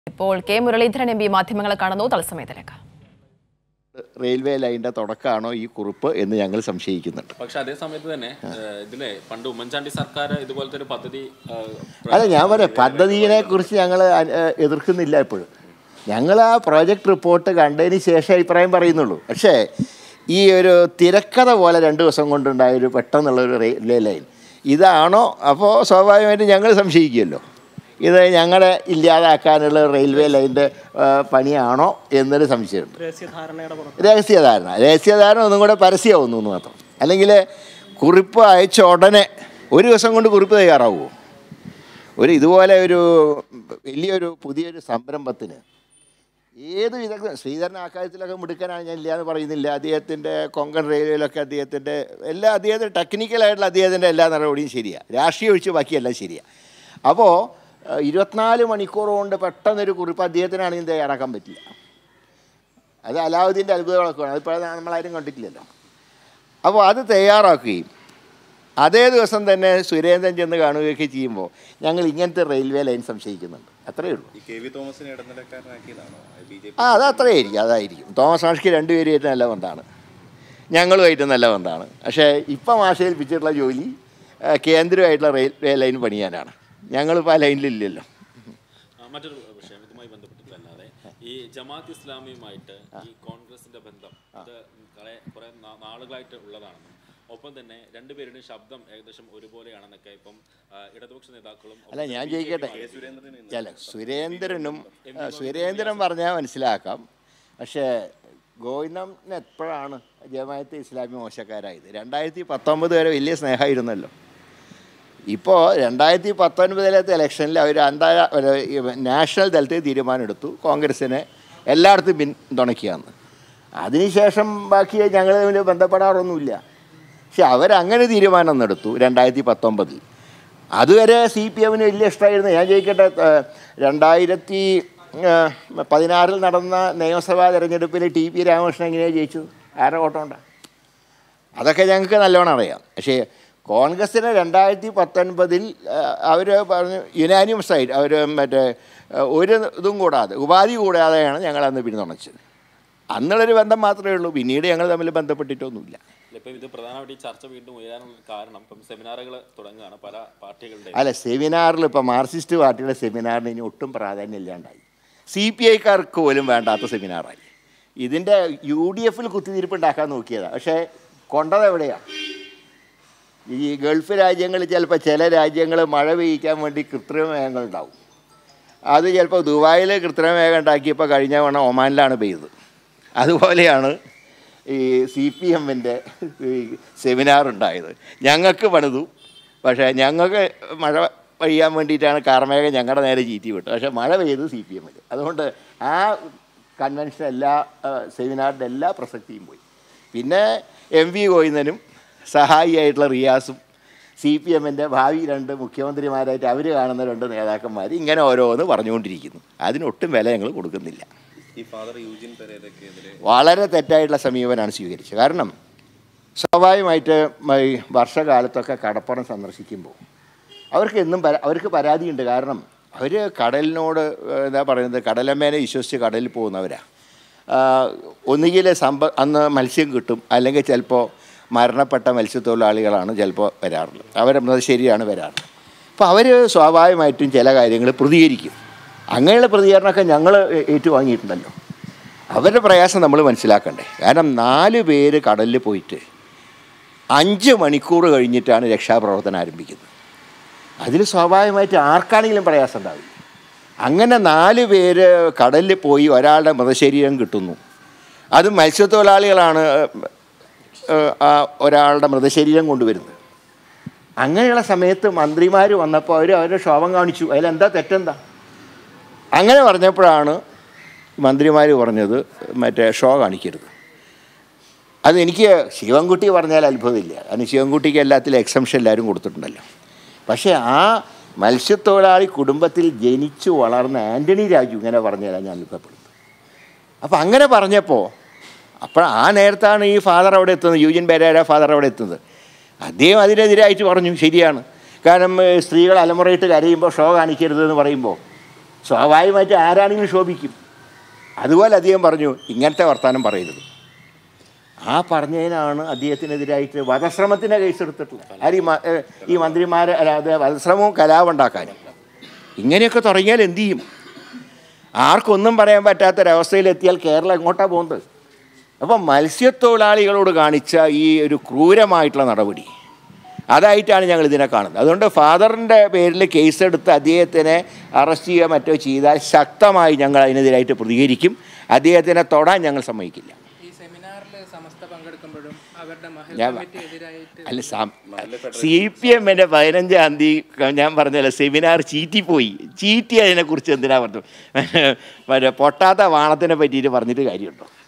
ഇപ്പോൾ K Muraleedharan M P മാധ്യമങ്ങളെ കാണുന്നു തത്സമയത്തിലേക്ക് റെയിൽവേ ലൈനിൻ്റെ തുടക്കമാണോ ഈ കുറിപ്പ് എന്ന് ഞങ്ങൾ സംശയിക്കുന്നുണ്ട് പക്ഷെ അതേ സമയത്ത് തന്നെ ഏഹ്, ഇതിലെ പണ്ട് ഉമ്മൻചാണ്ടി സർക്കാർ ഇതുപോലത്തെ ഒരു പദ്ധതി ഏഹ്, അല്ല ഞാൻ പറയാം പദ്ധതിയെ കുറിച്ച് ഞങ്ങൾ എതിർക്കുന്നില്ല ഇപ്പോഴും ഞങ്ങൾ ആ പ്രോജക്റ്റ് റിപ്പോർട്ട് കണ്ടതിന് ശേഷം അഭിപ്രായം പറയുന്നുള്ളൂ പക്ഷേ ഈ ഒരു തിരക്കഥ പോലെ രണ്ട് ദിവസം കൊണ്ടുണ്ടായ ഒരു പെട്ടെന്നുള്ളൊരു റെയിൽവേ ലൈൻ ഇതാണോ അപ്പോൾ സ്വാഭാവികമായിട്ടും ഞങ്ങൾ സംശയിക്കുമല്ലോ ഇത് ഞങ്ങളെ ഇല്ലാതാക്കാനുള്ള റെയിൽവേ ലൈൻ്റെ പണിയാണോ എന്നൊരു സംശയമുണ്ട് രഹസ്യധാരണ രഹസ്യധാരണ ഒന്നും കൂടെ പരസ്യമാവുന്നു എന്ന് മാത്രം അല്ലെങ്കിൽ കുറിപ്പ് അയച്ച ഉടനെ ഒരു ദിവസം കൊണ്ട് കുറിപ്പ് തയ്യാറാവുമോ ഒരു ഇതുപോലെ ഒരു വലിയൊരു പുതിയൊരു സംരംഭത്തിന് ഏത് വിധ ശ്രീധരൻ ആ കാര്യത്തിലൊക്കെ മിടുക്കനാണ് ഞാൻ ഇല്ല എന്ന് പറയുന്നില്ല അദ്ദേഹത്തിൻ്റെ കൊങ്കൺ റെയിൽവേയിലൊക്കെ അദ്ദേഹത്തിൻ്റെ എല്ലാ അദ്ദേഹത്തിൻ്റെ ടെക്നിക്കലായിട്ടുള്ള അദ്ദേഹത്തിൻ്റെ എല്ലാ നടപടിയും ശരിയാണ് രാഷ്ട്രീയം ഒഴിച്ച് ബാക്കിയെല്ലാം ശരിയാണ് അപ്പോൾ ഏഹ്, ഇരുപത്തിനാല് മണിക്കൂർ കൊണ്ട് പെട്ടെന്നൊരു കുറിപ്പ് അദ്ദേഹത്തിനാണെങ്കിൽ തയ്യാറാക്കാൻ പറ്റില്ല അത് അലാവുദ്ദീൻ്റെ അത്ഭുതങ്ങളൊക്കെയാണ് അതിപ്പോൾ നമ്മളാരും കണ്ടിട്ടില്ലല്ലോ അപ്പോൾ അത് തയ്യാറാക്കുകയും അതേ ദിവസം തന്നെ സുരേന്ദ്രൻ ചെന്ന് കാണുകയൊക്കെ ചെയ്യുമ്പോൾ ഞങ്ങൾ ഇങ്ങനത്തെ റെയിൽവേ ലൈൻ സംശയിക്കുന്നുണ്ട് അത്രയേ ഉള്ളൂ ഈ കെ വി തോമസിനെ ഇടനിലക്കാരനാക്കിയതാണോ ബി ജെ ആ അത് അത്രയായിരിക്കും അതായിരിക്കും തോമസ് മാഷ്ക്ക് രണ്ടുപേരുമായിട്ട് നല്ല ബന്ധമാണ് ഞങ്ങളുമായിട്ട് നല്ല ബന്ധമാണ് പക്ഷേ ഇപ്പം മാഷ ഏൽപ്പിച്ചിട്ടുള്ള ജോലി ആ, കേന്ദ്രമായിട്ടുള്ള റെയിൽവേ ലൈൻ പണിയാനാണ് ഞങ്ങളിപ്പോൾ ആ ലൈനിലില്ലല്ലോ ആ, മറ്റൊരു വിഷയം ഇതുമായി ബന്ധപ്പെട്ടിട്ടല്ലാതെ ഈ ജമാഅത്ത് ഇസ്ലാമിയുമായിട്ട് ഈ കോൺഗ്രസിന്റെ ബന്ധം അത് കുറെ കുറെ നാ- നാളുകളായിട്ട് ഉള്ളതാണെന്നും ഒപ്പം തന്നെ രണ്ടുപേരുടെയും ശബ്ദം ഏകദേശം ഒരുപോലെയാണെന്നൊക്കെ ഇപ്പം ആ, ഇടതുപക്ഷ നേതാക്കളും അല്ല ഞാൻ ചോദിക്കട്ടെ അല്ല സുരേന്ദ്രനും ആ, സുരേന്ദ്രൻ പറഞ്ഞാൽ മനസ്സിലാക്കാം പക്ഷേ ഗോവിന്ദന് എപ്പോഴാണ് ജമാഅത്തെ ഇസ്ലാമി മോശക്കാരായത് രണ്ടായിരത്തി പത്തൊമ്പത് വരെ വലിയ സ്നേഹമായിരുന്നല്ലോ ഇപ്പോൾ രണ്ടായിരത്തി പത്തൊൻപതിലത്തെ ഇലക്ഷനിൽ അവർ അന്താരാ ഒരു ഈ നാഷണൽ തലത്തിൽ തീരുമാനമെടുത്തു കോൺഗ്രസിനെ എല്ലായിടത്തും പിന്തുണയ്ക്കുകയെന്ന് അതിനുശേഷം ബാക്കി ഞങ്ങൾ തമ്മിൽ ബന്ധപ്പെടാറൊന്നുമില്ല പക്ഷെ അവരങ്ങനെ തീരുമാനം ഒന്നും എടുത്തു രണ്ടായിരത്തി പത്തൊമ്പതിൽ അതുവരെ സി പി എമ്മിന് വലിയ ഇഷ്ടമായിരുന്നു ഞാൻ ചോദിക്കട്ടെ ഏഹ്, രണ്ടായിരത്തി ഏഹ്, പതിനാറിൽ നടന്ന നിയമസഭാ തെരഞ്ഞെടുപ്പിൽ ടി പി രാമകൃഷ്ണൻ എങ്ങനെയാണ് ജയിച്ചത് ആരുടെ വോട്ടം കൊണ്ടാണ് അതൊക്കെ ഞങ്ങൾക്ക് നല്ലോണം അറിയാം പക്ഷേ കോൺഗ്രസ്സിന് രണ്ടായിരത്തി പത്തൊൻപതിൽ അവർ പറഞ്ഞു യുനാനിമസ് ആയിട്ട് അവർ മറ്റേ ആ, ഒരു ഇതും കൂടാതെ ഉപാധി കൂടാതെയാണ് ഞങ്ങൾ അന്ന് പിന്തുണച്ചത് അന്നുള്ളൊരു ബന്ധം മാത്രമേ ഉള്ളൂ പിന്നീട് ഞങ്ങൾ തമ്മിൽ ബന്ധപ്പെട്ടിട്ടൊന്നുമില്ല ഇപ്പം ഇത് പ്രധാനമായിട്ട് ഈ ചർച്ച വീണ്ടും ഉയരാനുള്ള കാരണം ഇപ്പം സെമിനാറുകൾ തുടങ്ങുകയാണ് പല പാർട്ടികളുടെ അല്ല സെമിനാറിൽ ഇപ്പോൾ മാർക്സിസ്റ്റ് പാർട്ടിയുടെ സെമിനാറിന് ഇനി ഒട്ടും പ്രാധാന്യം ഇല്ലാണ്ടായി സി പി ഐക്കാർക്ക് പോലും വേണ്ടാത്ത സെമിനാറായി ഇതിൻ്റെ യു ഡി എഫിൽ കുത്തിത്തിരിപ്പുണ്ടാക്കാൻ നോക്കിയതാണ് പക്ഷേ കൊണ്ടത് എവിടെയാണ് ഈ ഗൾഫ് രാജ്യങ്ങളിൽ ചിലപ്പോൾ ചില രാജ്യങ്ങൾ മഴ പെയ്യിക്കാൻ വേണ്ടി കൃത്രിമ മേഘങ്ങൾ ഉണ്ടാവും അത് ചിലപ്പോൾ ദുബായിൽ കൃത്രിമ മേഘം ഉണ്ടാക്കിയപ്പോൾ കഴിഞ്ഞ തവണ ഒമാനിലാണ് പെയ്തത് അതുപോലെയാണ് ഈ സി പി എമ്മിൻ്റെ സെമിനാർ ഉണ്ടായത് ഞങ്ങൾക്ക് പണിതു പക്ഷേ ഞങ്ങൾക്ക് മഴ പെയ്യാൻ വേണ്ടിയിട്ടാണ് കാർമേഘം ഞങ്ങളുടെ നേരെ ചീറ്റി വിട്ടത് പക്ഷേ മഴ പെയ്തു സി പി എമ്മിൽ അതുകൊണ്ട് ആ കൺവെൻഷൻ എല്ലാ സെമിനാറിൻ്റെ എല്ലാ പ്രസക്തിയും പോയി പിന്നെ എം വി ഗോവിന്ദനും സഹായിയായിട്ടുള്ള റിയാസും സി പി എമ്മിൻ്റെ ഭാവി രണ്ട് മുഖ്യമന്ത്രിമാരായിട്ട് അവർ കാണുന്ന രണ്ട് നേതാക്കന്മാർ ഇങ്ങനെ ഓരോന്ന് പറഞ്ഞുകൊണ്ടിരിക്കുന്നു അതിനൊട്ടും വില ഞങ്ങൾ കൊടുക്കുന്നില്ല ഈ ഫാദർ യൂജിൻ പെരേരക്കെതിരെ വളരെ തെറ്റായിട്ടുള്ള സമീപനമാണ് സ്വീകരിച്ചത് കാരണം സ്വാഭാവികമായിട്ട് ഈ വർഷകാലത്തൊക്കെ കടപ്പുറം സന്ദർശിക്കുമ്പോൾ അവർക്ക് എന്നും പരാ- അവർക്ക് പരാതിയുണ്ട് കാരണം അവർ കടലിനോട് ഏഹ്, എന്താ പറയുന്നത് കടലമ്മേനെ വിശ്വസിച്ച് കടലിൽ പോകുന്നവരാണ് ഒന്നുകിൽ സമ്പ അന്ന് മത്സ്യം കിട്ടും അല്ലെങ്കിൽ ചിലപ്പോൾ മരണപ്പെട്ട മത്സ്യത്തൊഴിലാളികളാണ് ചിലപ്പോൾ വരാറുള്ളത് അവരെ മൃതശരീരമാണ് വരാറുള്ളത് അപ്പോൾ അവർ സ്വാഭാവികമായിട്ടും ചില കാര്യങ്ങൾ പ്രതികരിക്കും അങ്ങനെയുള്ള പ്രതികരണമൊക്കെ ഞങ്ങൾ ഏറ്റുവാങ്ങിയിട്ടുണ്ടല്ലോ അവരുടെ പ്രയാസം നമ്മൾ മനസ്സിലാക്കണ്ടേ കാരണം നാല് പേര് കടലിൽ പോയിട്ട് അഞ്ച് മണിക്കൂർ കഴിഞ്ഞിട്ടാണ് രക്ഷാപ്രവർത്തനം ആരംഭിക്കുന്നത് അതിൽ സ്വാഭാവികമായിട്ട് ആർക്കാണെങ്കിലും പ്രയാസം ഉണ്ടാവില്ല അങ്ങനെ നാല് പേര് കടലിൽ പോയി ഒരാളുടെ മൃതശരീരം കിട്ടുന്നു അത് മത്സ്യത്തൊഴിലാളികളാണ് ഏഹ്, ആ ഒരാളുടെ മൃതശരീരം കൊണ്ടുവരുന്നത് അങ്ങനെയുള്ള സമയത്ത് മന്ത്രിമാർ വന്നപ്പോൾ അവർ അവരുടെ ക്ഷോഭം കാണിച്ചു അതിലെന്താ തെറ്റെന്താ അങ്ങനെ പറഞ്ഞപ്പോഴാണ് മന്ത്രിമാർ പറഞ്ഞത് മറ്റേ ഷോ കാണിക്കരുത് അതെനിക്ക് ശിവൻകുട്ടി പറഞ്ഞാൽ അത്ഭുതമില്ല കാരണം ശിവൻകുട്ടിക്ക് എല്ലാത്തിലും എക്സംഷൻ എല്ലാവരും കൊടുത്തിട്ടുണ്ടല്ലോ പക്ഷേ ആ മത്സ്യത്തൊഴിലാളി കുടുംബത്തിൽ ജനിച്ചു വളർന്ന ആൻ്റണി രാജു ഇങ്ങനെ പറഞ്ഞാലാണ് ഞാൻ അത്ഭുതപ്പെടുന്നത് അപ്പോൾ അങ്ങനെ പറഞ്ഞപ്പോൾ അപ്പോൾ ആ നേരത്താണ് ഈ ഫാദർ അവിടെ എത്തുന്നത് യൂജിൻ പെരേര ഫാദർ അവിടെ എത്തുന്നത് അദ്ദേഹം അതിനെതിരായിട്ട് പറഞ്ഞു ശരിയാണ് കാരണം ഏഹ്, സ്ത്രീകൾ അലമുറയിട്ട് കരയുമ്പോൾ ഷോ കാണിക്കരുതെന്ന് പറയുമ്പോൾ സ്വാഭാവികമായിട്ട് ആരാണെങ്കിലും ശോഭിക്കും അതുപോലെ അദ്ദേഹം പറഞ്ഞു ഇങ്ങനത്തെ വർത്തമാനം പറയരുത് ആ പറഞ്ഞതിനാണ് അദ്ദേഹത്തിനെതിരായിട്ട് വധശ്രമത്തിൻ്റെ കേസ് എടുത്തിട്ടുള്ളത് ആര് ഈ മ- ഏ, ഈ മന്ത്രിമാരെ അല്ലാതെ വധശ്രമവും കലാപുണ്ടാക്കാനും ഇങ്ങനെയൊക്കെ തുടങ്ങിയാൽ എന്തു ചെയ്യും ആർക്കൊന്നും പറയാൻ പറ്റാത്തൊരവസ്ഥയിലെത്തിയാൽ കേരളം എങ്ങോട്ടാണ് പോകുന്നത് അപ്പം മത്സ്യത്തൊഴിലാളികളോട് കാണിച്ച ഈ ഒരു ക്രൂരമായിട്ടുള്ള നടപടി അതായിട്ടാണ് ഞങ്ങൾ ഇതിനെ കാണുന്നത് അതുകൊണ്ട് ഫാദറിൻ്റെ പേരിൽ കേസെടുത്ത് അദ്ദേഹത്തിനെ അറസ്റ്റ് ചെയ്യുക മറ്റോ ചെയ്താൽ ശക്തമായി ഞങ്ങൾ അതിനെതിരായിട്ട് പ്രതികരിക്കും അദ്ദേഹത്തിനെ തൊടാൻ ഞങ്ങൾ സമ്മതിക്കില്ല ഈ സെമിനാറിൽ സമസ്ത പങ്കെടുക്കുമ്പോഴും അവരുടെ മഹൽ ഞാൻ കമ്മിറ്റി എതിരായിട്ട് അല്ല സി പി എമ്മിൻ്റെ പതിനഞ്ചാം തീയതി ഞാൻ പറഞ്ഞല്ലോ സെമിനാർ ചീറ്റിപ്പോയി ചീറ്റി അതിനെക്കുറിച്ച് എന്തിനാ പറഞ്ഞു മറ്റേ പൊട്ടാത്ത വാണത്തിനെ പറ്റിയിട്ട് പറഞ്ഞിട്ട് കാര്യമുണ്ടോ